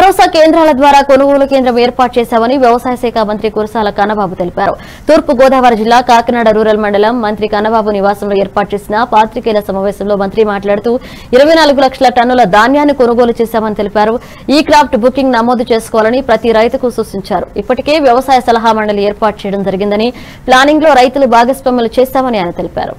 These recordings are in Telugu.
భరోసా కేంద్రాల ద్వారా కొనుగోలు కేంద్రం ఏర్పాటు చేశామని వ్యవసాయ శాఖ మంత్రి కురసాల కన్నబాబు తెలిపారు తూర్పు గోదావరి జిల్లా కాకినాడ రూరల్ మండలం మంత్రి కన్నబాబు నివాసంలో ఏర్పాటు చేసిన పాత్రికేయుల సమావేశంలో మంత్రి మాట్లాడుతూ ఇరవై నాలుగు లక్షల టన్నుల ధాన్యాన్ని కొనుగోలు చేశామని తెలిపారు ఈ క్రాఫ్ట్ బుకింగ్ నమోదు చేసుకోవాలని ప్రతి రైతుకు సూచించారు ఇప్పటికే వ్యవసాయ సలహా మండలి ఏర్పాటు చేయడం జరిగిందని ప్లానింగ్ లో రైతులు భాగస్వాములు చేస్తామని ఆయన తెలిపారు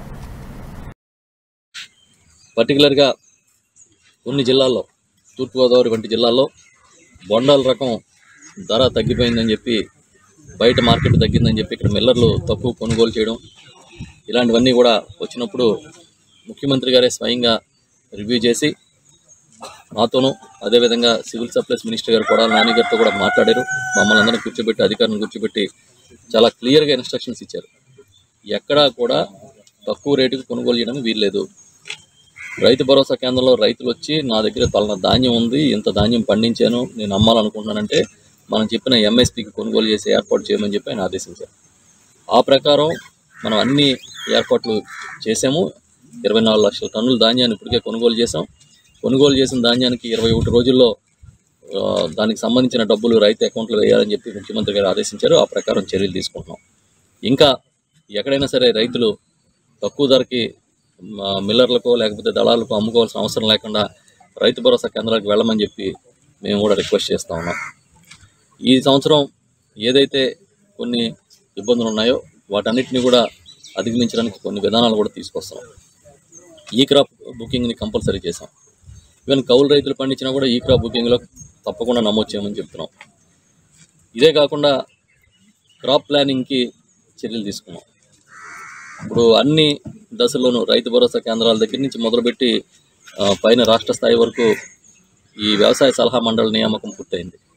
పర్టికులర్గా కొన్ని జిల్లాల్లో తూర్పుగోదావరి వంటి జిల్లాల్లో బొండాల రకం ధర తగ్గిపోయిందని చెప్పి బయట మార్కెట్ తగ్గిందని చెప్పి ఇక్కడ మిల్లర్లు తక్కువ కొనుగోలు చేయడం ఇలాంటివన్నీ కూడా వచ్చినప్పుడు ముఖ్యమంత్రి గారే స్వయంగా రివ్యూ చేసి నాతోనూ అదేవిధంగా సివిల్ సప్లైస్ మినిస్టర్ గారు కూడా నాని గారితో కూడా మాట్లాడారు మమ్మల్ని అందరినీ కూర్చోబెట్టి అధికారులను కూర్చోబెట్టి చాలా క్లియర్గా ఇన్స్ట్రక్షన్స్ ఇచ్చారు ఎక్కడా కూడా తక్కువ రేటుకు కొనుగోలు చేయడానికి వీల్లేదు రైతు భరోసా కేంద్రంలో రైతులు వచ్చి నా దగ్గర పలానా ధాన్యం ఉంది ఇంత ధాన్యం పండించాను నేను అమ్మాలనుకుంటున్నానంటే మనం చెప్పిన ఎంఎస్పికి కొనుగోలు చేసి ఏర్పాటు చేయమని చెప్పి ఆయన ఆదేశించారు ఆ ప్రకారం మనం అన్ని ఏర్పాట్లు చేసాము ఇరవై నాలుగు లక్షల టన్నుల ధాన్యాన్ని ఇప్పటికే కొనుగోలు చేసాం కొనుగోలు చేసిన ధాన్యానికి ఇరవై ఒకటి రోజుల్లో ఆ, దానికి సంబంధించిన డబ్బులు రైతు అకౌంట్లో వేయాలని చెప్పి ముఖ్యమంత్రి గారు ఆదేశించారు ఆ ప్రకారం చర్యలు తీసుకుంటున్నాం ఇంకా ఎక్కడైనా సరే రైతులు తక్కువ ధరకి మ, మిల్లర్లకు లేకపోతే దళాలకు అమ్ముకోవాల్సిన అవసరం లేకుండా రైతు భరోసా కేంద్రాలకు వెళ్ళమని చెప్పి మేము కూడా రిక్వెస్ట్ చేస్తూ ఉన్నాం ఈ సంవత్సరం ఏదైతే కొన్ని ఇబ్బందులు ఉన్నాయో వాటన్నిటిని కూడా అధిగమించడానికి కొన్ని విధానాలు కూడా తీసుకొస్తున్నాం ఈ క్రాప్ బుకింగ్ని కంపల్సరీ చేసాం ఈవెన్ కౌలు రైతులు పండించినా కూడా ఈ క్రాప్ బుకింగ్లో తప్పకుండా నమోదు చేయమని చెప్తున్నాం ఇదే కాకుండా క్రాప్ ప్లానింగ్కి చర్యలు తీసుకున్నాం ఇప్పుడు అన్ని దశల్లోనూ రైతు భరోసా కేంద్రాల దగ్గర నుంచి మొదలుపెట్టి ఆ, పైన రాష్ట్ర స్థాయి వరకు ఈ వ్యవసాయ సలహా మండలి నియామకం పూర్తయింది